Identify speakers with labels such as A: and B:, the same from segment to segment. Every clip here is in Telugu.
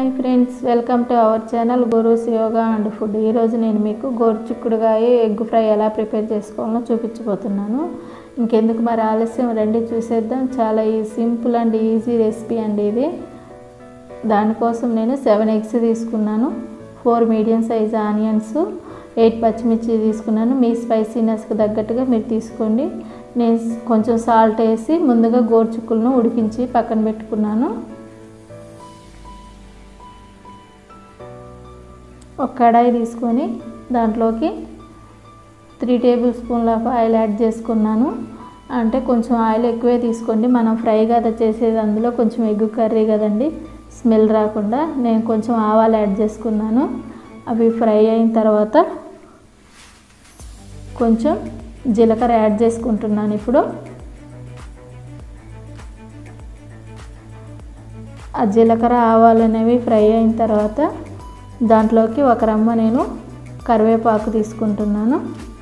A: hi friends welcome to our channel Gurus yoga and food ఈరోజు నేను మీకు గోరుచిక్కుడుగాయ ఎగ్ ఫ్రై ఎలా ప్రిపేర్ చేసుకోవాలో చూపించబోతున్నాను ఇంకెందుకు మరి ఆలస్యం రండి చూసేద్దాం చాలా ఈ సింపుల్ అండ్ ఈజీ రెసిపీ అండి ఇది దానికోసం నేను సెవెన్ ఎగ్స్ తీసుకున్నాను four medium size onions eight పచ్చిమిర్చి తీసుకున్నాను మీ స్పైసీనెస్కి తగ్గట్టుగా మీరు తీసుకోండి నేను కొంచెం సాల్ట్ వేసి ముందుగా గోరుచుక్కులను ఉడికించి పక్కన పెట్టుకున్నాను ఒక కడాయి తీసుకొని దాంట్లోకి త్రీ టేబుల్ స్పూన్ల ఆఫ్ ఆయిల్ యాడ్ చేసుకున్నాను అంటే కొంచెం ఆయిల్ ఎక్కువే తీసుకోండి మనం ఫ్రై కదా చేసేది అందులో కొంచెం ఎగ్గు కర్రీ కదండి స్మెల్ రాకుండా నేను కొంచెం ఆవాలు యాడ్ చేసుకున్నాను అవి ఫ్రై అయిన తర్వాత కొంచెం జీలకర్ర యాడ్ చేసుకుంటున్నాను ఇప్పుడు ఆ జీలకర్ర ఆవాలు అనేవి ఫ్రై అయిన తర్వాత దాంట్లోకి ఒక రమ్మ నేను కరివేపాకు తీసుకుంటున్నాను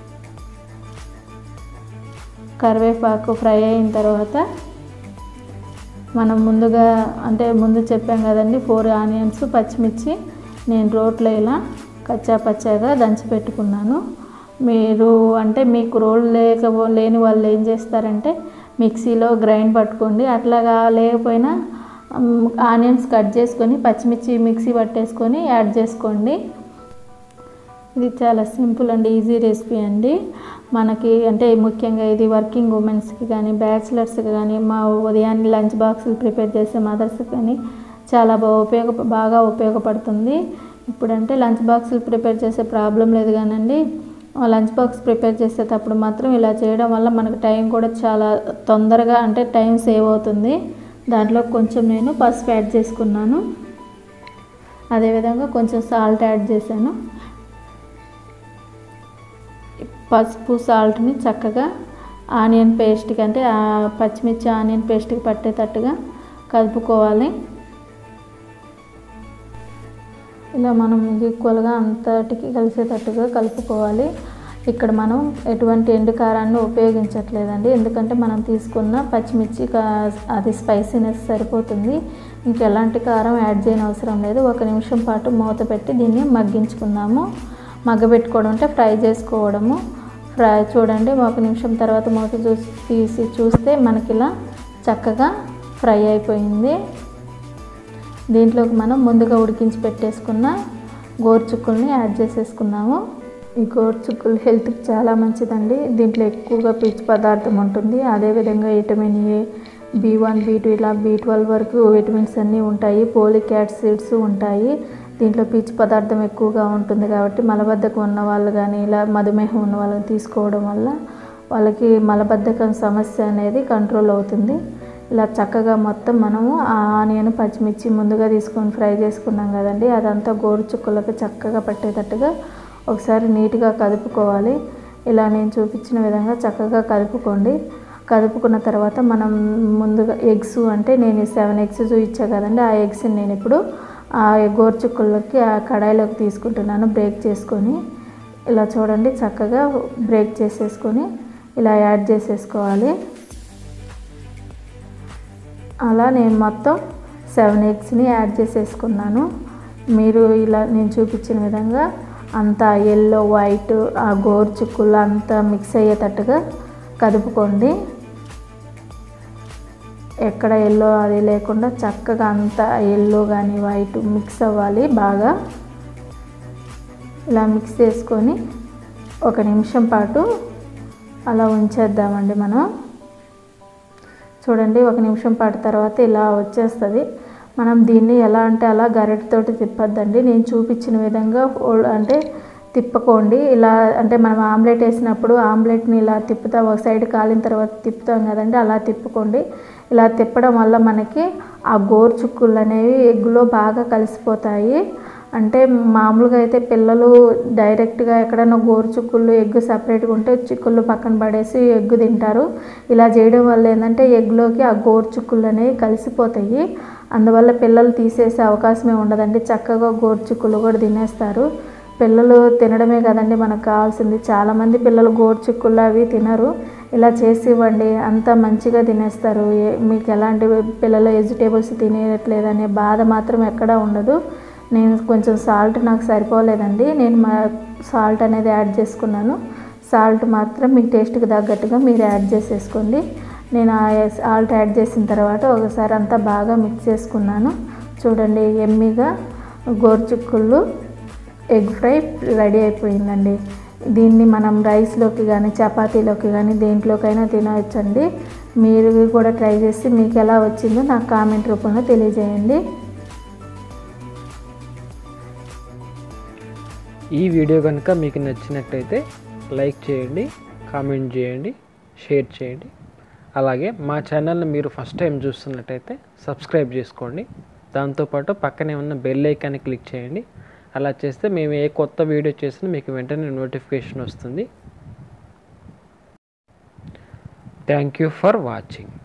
A: కరివేపాకు ఫ్రై అయిన తర్వాత మనం ముందుగా అంటే ముందు చెప్పాం కదండి ఫోర్ ఆనియన్స్ పచ్చిమిర్చి నేను రోట్లో ఇలా కచ్చా పచ్చాగా దంచి పెట్టుకున్నాను మీరు అంటే మీకు రోల్ లేక లేని వాళ్ళు ఏం చేస్తారంటే మిక్సీలో గ్రైండ్ పట్టుకోండి అట్లాగా లేకపోయినా ఆనియన్స్ కట్ చేసుకొని పచ్చిమిర్చి మిక్సీ పట్టేసుకొని యాడ్ చేసుకోండి ఇది చాలా సింపుల్ అండ్ ఈజీ రెసిపీ అండి మనకి అంటే ముఖ్యంగా ఇది వర్కింగ్ ఉమెన్స్కి కానీ బ్యాచిలర్స్కి కానీ మా ఉదయాన్నే లంచ్ బాక్సులు ప్రిపేర్ చేసే మదర్స్కి కానీ చాలా బాగా ఉపయోగ బాగా ఉపయోగపడుతుంది ఇప్పుడంటే లంచ్ బాక్సులు ప్రిపేర్ చేసే ప్రాబ్లం లేదు కానండి లంచ్ బాక్స్ ప్రిపేర్ చేసేటప్పుడు మాత్రం ఇలా చేయడం వల్ల మనకు టైం కూడా చాలా తొందరగా అంటే టైం సేవ్ అవుతుంది దాంట్లో కొంచెం నేను పసుపు యాడ్ చేసుకున్నాను అదేవిధంగా కొంచెం సాల్ట్ యాడ్ చేశాను పసుపు సాల్ట్ని చక్కగా ఆనియన్ పేస్ట్కి అంటే పచ్చిమిర్చి ఆనియన్ పేస్ట్కి పట్టేటట్టుగా కలుపుకోవాలి ఇలా మనం ఈక్వల్గా అంతటికి కలిసేటట్టుగా కలుపుకోవాలి ఇక్కడ మనం ఎటువంటి ఎండు కారాన్ని ఉపయోగించట్లేదండి ఎందుకంటే మనం తీసుకున్న పచ్చిమిర్చి అది స్పైసీనెస్ సరిపోతుంది ఇంకెలాంటి కారం యాడ్ చేయని అవసరం లేదు ఒక నిమిషం పాటు మూత పెట్టి దీన్ని మగ్గించుకుందాము మగ్గబెట్టుకోవడం అంటే ఫ్రై చేసుకోవడము ఫ్రై చూడండి ఒక నిమిషం తర్వాత మూత చూసి తీసి చూస్తే మనకి ఇలా చక్కగా ఫ్రై అయిపోయింది దీంట్లోకి మనం ముందుగా ఉడికించి పెట్టేసుకున్న గోరుచుక్కుల్ని యాడ్ చేసేసుకున్నాము ఈ గోరుచుక్కులు హెల్త్కి చాలా మంచిదండి దీంట్లో ఎక్కువగా పీచు పదార్థం ఉంటుంది అదేవిధంగా vitamin A B one B two ఇలా బి ట్వెల్వ్ వరకు విటమిన్స్ అన్నీ ఉంటాయి పోలిక్ యాసిడ్స్ ఉంటాయి దీంట్లో పీచు పదార్థం ఎక్కువగా ఉంటుంది కాబట్టి మలబద్ధకం ఉన్న వాళ్ళు కానీ ఇలా మధుమేహం ఉన్న వాళ్ళని తీసుకోవడం వల్ల వాళ్ళకి మలబద్ధకం సమస్య అనేది కంట్రోల్ అవుతుంది ఇలా చక్కగా మొత్తం మనము ఆ ఆనియన్ పచ్చిమిర్చి ముందుగా తీసుకొని ఫ్రై చేసుకున్నాం కదండి అదంతా గోరుచుక్కలకు చక్కగా పట్టేటట్టుగా ఒకసారి నీట్గా కదుపుకోవాలి ఇలా నేను చూపించిన విధంగా చక్కగా కదుపుకోండి కదుపుకున్న తర్వాత మనం ముందుగా ఎగ్స్ అంటే నేను సెవెన్ ఎగ్స్ చూపించా కదండి ఆ ఎగ్స్ని నేను ఇప్పుడు ఆ గోరుచుక్కలకి ఆ కడాయిలోకి తీసుకుంటున్నాను బ్రేక్ చేసుకొని ఇలా చూడండి చక్కగా బ్రేక్ చేసేసుకొని ఇలా యాడ్ చేసేసుకోవాలి అలా నేను మొత్తం సెవెన్ ఎగ్స్ని యాడ్ చేసేసుకున్నాను మీరు ఇలా నేను చూపించిన విధంగా అంతా ఎల్లో వైట్ ఆ గోరుచుక్కులు అంతా మిక్స్ అయ్యేటట్టుగా కదుపుకోండి ఎక్కడ ఎల్లో అది లేకుండా చక్కగా అంతా ఎల్లో కానీ వైట్ మిక్స్ అవ్వాలి బాగా ఇలా మిక్స్ చేసుకొని ఒక నిమిషం పాటు అలా ఉంచేద్దామండి మనం చూడండి ఒక నిమిషం పాటు తర్వాత ఇలా వచ్చేస్తుంది మనం దీన్ని ఎలా అంటే అలా గరిటతోటి తిప్పొద్దండి నేను చూపించిన విధంగా అంటే తిప్పుకోండి ఇలా అంటే మనం ఆమ్లెట్ వేసినప్పుడు ఆమ్లెట్ని ఇలా తిప్పుతాం ఒక సైడ్ కాలిన తర్వాత తిప్పుతాం కదండి అలా తిప్పుకోండి ఇలా తిప్పడం వల్ల మనకి ఆ గోరు చుక్కులు అనేవి ఎగ్గులో బాగా కలిసిపోతాయి అంటే మామూలుగా అయితే పిల్లలు డైరెక్ట్గా ఎక్కడైనా గోరు చుక్కులు ఎగ్గు సపరేట్గా ఉంటే చిక్కుళ్ళు పక్కన పడేసి ఎగ్గు తింటారు ఇలా చేయడం వల్ల ఏంటంటే ఎగ్లోకి ఆ గోరు చుక్కులు అనేవి కలిసిపోతాయి అందువల్ల పిల్లలు తీసేసే అవకాశమే ఉండదండి చక్కగా గోరు చుక్కులు కూడా తినేస్తారు పిల్లలు తినడమే కదండి మనకు కావాల్సింది చాలామంది పిల్లలు గోరుచిక్కుళ్ళు అవి తినరు ఇలా చేసి ఇవ్వండి అంత మంచిగా తినేస్తారు ఏ- మీకు ఎలాంటి పిల్లలు వెజిటేబుల్స్ తినేయట్లేదనే బాధ మాత్రం ఎక్కడా ఉండదు నేను కొంచెం సాల్ట్ నాకు సరిపోలేదండి నేను మా సాల్ట్ అనేది యాడ్ చేసుకున్నాను సాల్ట్ మాత్రం మీ టేస్ట్కి తగ్గట్టుగా మీరు యాడ్ చేసేసుకోండి నేను ఆ సాల్ట్ యాడ్ చేసిన తర్వాత ఒకసారి అంతా బాగా మిక్స్ చేసుకున్నాను చూడండి ఎమ్మిగా గోరుచిక్కుళ్ళు ఎగ్ ఫ్రై రెడీ అయిపోయిందండి దీన్ని మనం రైస్లోకి కానీ చపాతీలోకి కానీ దేంట్లోకైనా తినవచ్చండి మీరు కూడా ట్రై చేసి మీకు ఎలా వచ్చిందో నాకు కామెంట్ రూపంలో తెలియజేయండి
B: ఈ వీడియో కనుక మీకు నచ్చినట్టయితే లైక్ చేయండి కామెంట్ చేయండి షేర్ చేయండి అలాగే మా ఛానల్ని మీరు ఫస్ట్ టైం చూస్తున్నట్టయితే సబ్స్క్రైబ్ చేసుకోండి దాంతోపాటు పక్కనే ఉన్న బెల్ ఐకాన్ని క్లిక్ చేయండి అలా చేస్తే మేము ఏ కొత్త వీడియో చేసినా మీకు వెంటనే నోటిఫికేషన్ వస్తుంది థ్యాంక్ యూ ఫర్ వాచింగ్